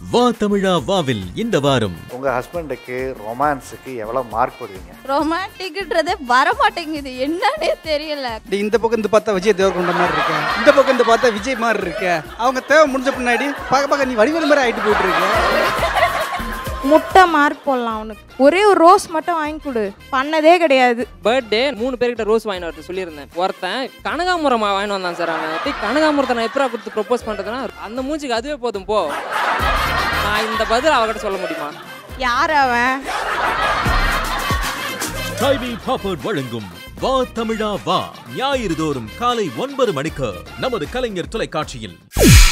வா தமிழா வாவில் இந்த வாரம் உங்கள் ஹஸ்பண்டுக்கு ரொமான்ஸுக்கு எவ்வளோ மார்க் போடுவீங்க ரொமான்டிக்ன்றதே வர மாட்டேங்குது என்னன்னே தெரியல டேய், இந்த பக்கம் இருந்து பார்த்தா விஜய் தேவர்கொண்ட மாதிரி இருக்க இந்த பக்கம் இருந்து பார்த்தா விஜய் மாதிரி இருக்க அவங்க தேவை முடிஞ்ச பின்னாடி பார்க்க பார்க்க நீ வடிவேல் மாதிரி ஆயிட்டு போயிட்டு இருக்க முட்டை மார்க் போடலாம் அவனுக்கு ஒரே ஒரு ரோஸ் மட்டும் வாங்கி கொடு பண்ணதே கிடையாது பர்த்டே மூணு பேர்கிட்ட ரோஸ் வாங்கிட்டு வரது சொல்லியிருந்தேன் ஒருத்தன் கனகாமரம் வாங்கிட்டு வந்தான் சார் அவன் டேய், கனகாமரத்தை நான் எப்படா கொடுத்து ப்ரொப்போஸ் பண்ணுறதுன்னா அந்த மூஞ்சிக்கு அதுவே போதும் போ நான் இந்த பதில் அவகிட்ட சொல்ல முடியுமா யார் அவன் டைவி பாப்பர்ட் வழங்கும் வா தமிழா வா ஞாயிறு தோறும் காலை ஒன்பது மணிக்கு நமது கலைஞர் தொலைக்காட்சியில்